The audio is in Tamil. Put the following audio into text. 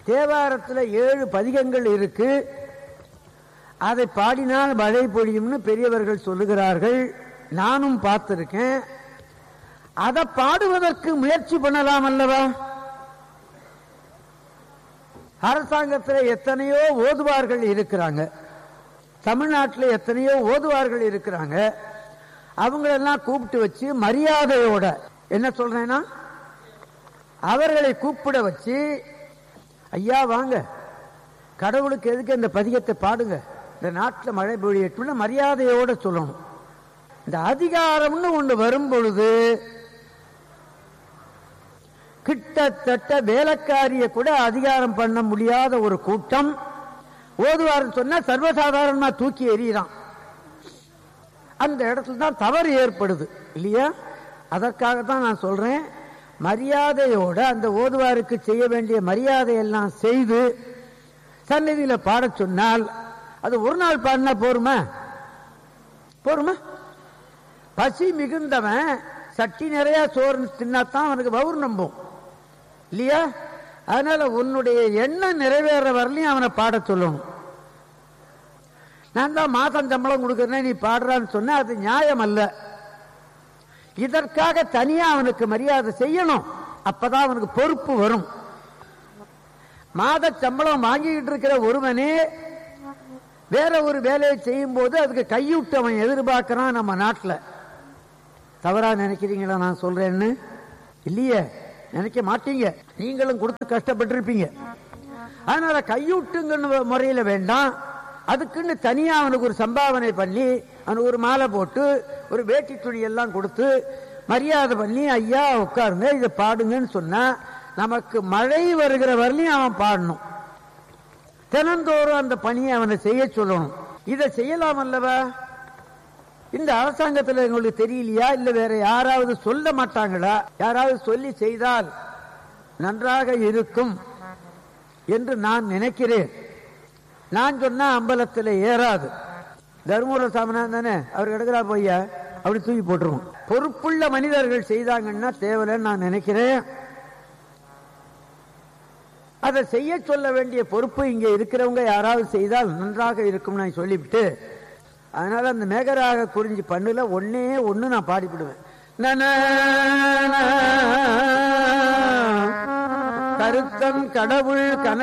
தேவாரத்தில் ஏழு பதிகங்கள் இருக்கு அதை பாடினால் மழை பொழியும்னு பெரியவர்கள் சொல்லுகிறார்கள் நானும் பார்த்திருக்கேன் அதை பாடுவதற்கு முயற்சி பண்ணலாம் அல்லவா அரசாங்கத்தில் எத்தனையோ ஓதுவார்கள் இருக்கிறாங்க தமிழ்நாட்டில் எத்தனையோ ஓதுவார்கள் இருக்கிறாங்க அவங்களெல்லாம் கூப்பிட்டு வச்சு மரியாதையோட என்ன சொல்றேன்னா அவர்களை கூப்பிட வச்சு ஐயா வாங்க கடவுளுக்கு எதுக்கு இந்த பதிகத்தை பாடுங்க இந்த நாட்டில் மழை பொழியட்டும்னு மரியாதையோட சொல்லணும் இந்த அதிகாரம்னு ஒன்று வரும் பொழுது கிட்டத்தட்ட வேலைக்காரிய கூட அதிகாரம் பண்ண முடியாத ஒரு கூட்டம் ஓதுவார்னு சொன்னா சர்வசாதாரணமா தூக்கி எறியறான் அந்த இடத்துல தான் தவறு ஏற்படுது இல்லையா அதற்காக தான் நான் சொல்றேன் மரியாதையோட அந்த ஓதுவாருக்கு செய்ய வேண்டிய மரியாதை எல்லாம் செய்து சந்நிதியில பாடச் சொன்னால் அது ஒரு நாள் பாடினா போருமா போருமா பசி மிகுந்தவன் சட்டி நிறைய சோறு தின்னாத்தான் அவனுக்கு வவுர் நம்பும் இல்லையா அதனால உன்னுடைய எண்ணம் நிறைவேற வரலையும் அவனை பாட சொல்லணும் நான் தான் மாதம் சம்பளம் கொடுக்கறேன் நீ பாடுறான்னு சொன்னா அது நியாயம் அல்ல இதற்காக தனியா அவனுக்கு மரியாதை செய்யணும் அப்பதான் அவனுக்கு பொறுப்பு வரும் மாத சம்பளம் வாங்கிக்கிட்டு இருக்கிற ஒருவனே வேற ஒரு வேலையை செய்யும் போது அதுக்கு கையூட்டு அவன் எதிர்பார்க்கிறான் நம்ம நாட்டில் தவறா நினைக்கிறீங்களா நான் சொல்றேன்னு இல்லையே நினைக்க மாட்டீங்க நீங்களும் கொடுத்து கஷ்டப்பட்டிருப்பீங்க அதனால கையூட்டுங்கன்னு முறையில வேண்டாம் அதுக்குன்னு தனியா அவனுக்கு ஒரு சம்பாவனை பண்ணி அவனுக்கு ஒரு மாலை போட்டு ஒரு வேட்டி துணி எல்லாம் கொடுத்து மரியாதை பண்ணி ஐயா உட்காருங்க இதை பாடுங்கன்னு சொன்னா நமக்கு மழை வருகிற வரலையும் அவன் பாடணும் தினந்தோறும் அந்த பணியை அவனை செய்ய சொல்லணும் இதை செய்யலாம் அல்லவா இந்த அரசாங்கத்தில் எங்களுக்கு தெரியலையா இல்ல வேற யாராவது சொல்ல மாட்டாங்களா யாராவது சொல்லி செய்தால் நன்றாக இருக்கும் என்று நான் நினைக்கிறேன் நான் சொன்னா அம்பலத்தில் ஏறாது தர்மபுர சாமினான் தானே அவர் எடுக்கிறா போய்யா அப்படி தூக்கி போட்டுருவோம் பொறுப்புள்ள மனிதர்கள் செய்தாங்கன்னா தேவையில்லைன்னு நான் நினைக்கிறேன் அதை செய்ய சொல்ல வேண்டிய பொறுப்பு இங்க இருக்கிறவங்க யாராவது செய்தால் நன்றாக இருக்கும் நான் சொல்லிவிட்டு அதனால அந்த மேகராக குறிஞ்சி பண்ணுல ஒன்னே ஒண்ணு நான் பாடிவிடுவேன் நன கருத்தன் கடவுள் கன